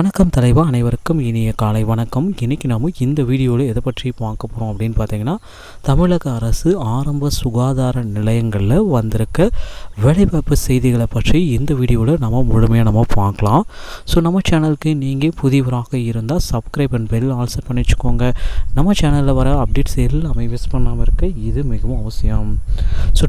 வணக்கம் தலைவா அனைவருக்கும் இனிய காலை வணக்கம் இன்றைக்கி நாம் இந்த வீடியோவில் எதை பற்றி பார்க்க போகிறோம் அப்படின்னு பார்த்தீங்கன்னா தமிழக அரசு ஆரம்ப சுகாதார நிலையங்களில் வந்திருக்க வேலைவாய்ப்பு செய்திகளை பற்றி இந்த வீடியோவில் நம்ம முழுமையாக நம்ம பார்க்கலாம் ஸோ நம்ம சேனலுக்கு நீங்கள் புதியவராக இருந்தால் subscribe and bell all set பண்ணி வச்சுக்கோங்க நம்ம சேனலில் வர அப்டேட்ஸ் எல்லாமே மிஸ் பண்ணாமல் இருக்க இது மிகவும் அவசியம் ஸோ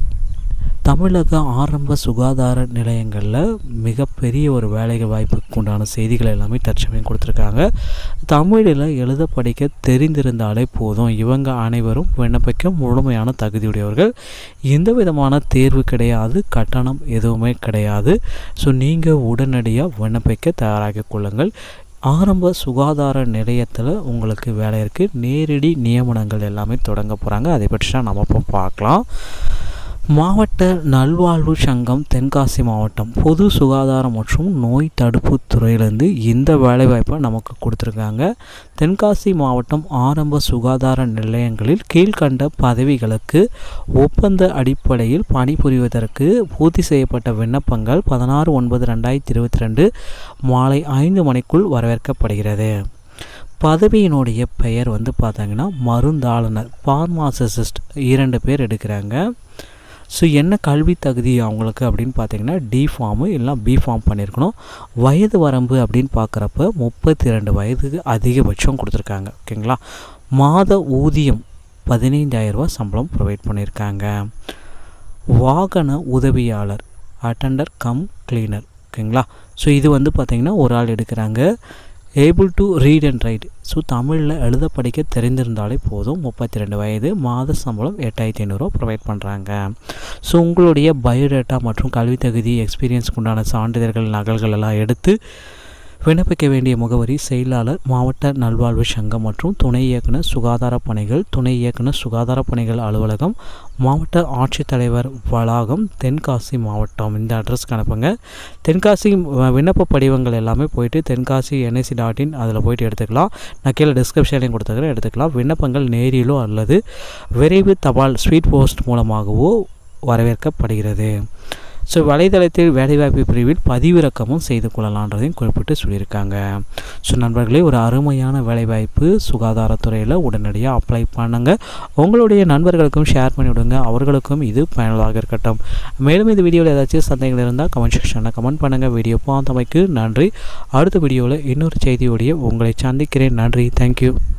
தமிழக ஆரம்ப சுகாதார நிலையங்களில் மிகப்பெரிய ஒரு வேலை வாய்ப்புக்கு உண்டான செய்திகள் எல்லாமே தற்சமயம் கொடுத்துருக்காங்க தமிழில் எழுத படிக்க தெரிந்திருந்தாலே போதும் இவங்க அனைவரும் விண்ணப்பிக்க முழுமையான தகுதியுடையவர்கள் எந்த விதமான தேர்வு கிடையாது கட்டணம் எதுவுமே கிடையாது ஸோ நீங்கள் உடனடியாக விண்ணப்பிக்க தயாராகிக் கொள்ளுங்கள் ஆரம்ப சுகாதார நிலையத்தில் உங்களுக்கு வேலை இருக்குது நேரடி நியமனங்கள் எல்லாமே தொடங்க போகிறாங்க அதை பற்றி தான் நம்ம இப்போ பார்க்கலாம் மாவட்ட நல்வாழ்வு சங்கம் தென்காசி மாவட்டம் பொது சுகாதாரம் மற்றும் நோய் தடுப்பு துறையிலேருந்து இந்த வேலைவாய்ப்பை நமக்கு கொடுத்துருக்காங்க தென்காசி மாவட்டம் ஆரம்ப சுகாதார நிலையங்களில் கீழ்கண்ட பதவிகளுக்கு ஒப்பந்த அடிப்படையில் பணிபுரிவதற்கு பூர்த்தி செய்யப்பட்ட விண்ணப்பங்கள் பதினாறு ஒன்பது ரெண்டாயிரத்தி இருபத்தி ரெண்டு மாலை ஐந்து மணிக்குள் வரவேற்கப்படுகிறது பதவியினுடைய பெயர் வந்து பார்த்தாங்கன்னா மருந்தாளுநர் பார்மாசிஸ்ட் இரண்டு பேர் எடுக்கிறாங்க ஸோ என்ன கல்வி தகுதி அவங்களுக்கு அப்படின்னு பார்த்தீங்கன்னா டி ஃபார்மு இல்லை பி ஃபார்ம் பண்ணியிருக்கணும் வயது வரம்பு அப்படின்னு பார்க்குறப்ப முப்பத்தி ரெண்டு வயதுக்கு அதிகபட்சம் கொடுத்துருக்காங்க ஓகேங்களா மாத ஊதியம் பதினைந்தாயிரரூபா சம்பளம் ப்ரொவைட் பண்ணியிருக்காங்க வாகன உதவியாளர் அட்டண்டர் கம் கிளீனர் ஓகேங்களா ஸோ இது வந்து பார்த்திங்கன்னா ஒரு ஆள் எடுக்கிறாங்க able to read and write so தமிழில் எழுத படிக்க தெரிந்திருந்தாலே போதும் முப்பத்தி ரெண்டு வயது மாத சம்பளம் எட்டாயிரத்தி ஐநூறுரூவா ப்ரொவைட் பண்ணுறாங்க ஸோ உங்களுடைய பயோடேட்டா மற்றும் கல்வி தகுதி எக்ஸ்பீரியன்ஸ்க்கு உண்டான சான்றிதழ்கள் நகல்கள் எல்லாம் எடுத்து விண்ணப்பிக்க வேண்டிய முகவரி செயலாளர் மாவட்ட நல்வாழ்வு சங்கம் மற்றும் துணை இயக்குனர் சுகாதார பணிகள் துணை இயக்குனர் சுகாதார பணிகள் அலுவலகம் மாவட்ட ஆட்சித்தலைவர் வளாகம் தென்காசி மாவட்டம் இந்த அட்ரஸ்க்கு அனுப்புங்க தென்காசி விண்ணப்ப படிவங்கள் எல்லாமே போயிட்டு தென்காசி என்ஐசி டாட் இன் அதில் போயிட்டு எடுத்துக்கலாம் நான் கீழே டிஸ்கிரிப்ஷன்லையும் கொடுத்துக்கிறேன் எடுத்துக்கலாம் விண்ணப்பங்கள் நேரிலோ அல்லது விரைவு தபால் ஸ்வீட் போஸ்ட் மூலமாகவோ வரவேற்கப்படுகிறது ஸோ வலைதளத்தில் வேலைவாய்ப்பு பிரிவில் பதிவிறக்கமும் செய்து கொள்ளலான்றதையும் குறிப்பிட்டு சொல்லியிருக்காங்க ஸோ நண்பர்களே ஒரு அருமையான வேலைவாய்ப்பு சுகாதாரத்துறையில் உடனடியாக அப்ளை பண்ணுங்கள் உங்களுடைய நண்பர்களுக்கும் ஷேர் பண்ணிவிடுங்க அவர்களுக்கும் இது பயனுள்ளதாக இருக்கட்டும் மேலும் இந்த வீடியோவில் ஏதாச்சும் சந்தேகங்கள் இருந்தால் கமெண்ட் செக்ஷனில் கமெண்ட் பண்ணுங்கள் வீடியோ பார்த்தமைக்கு நன்றி அடுத்த வீடியோவில் இன்னொரு செய்தியோடைய உங்களை சந்திக்கிறேன் நன்றி தேங்க்யூ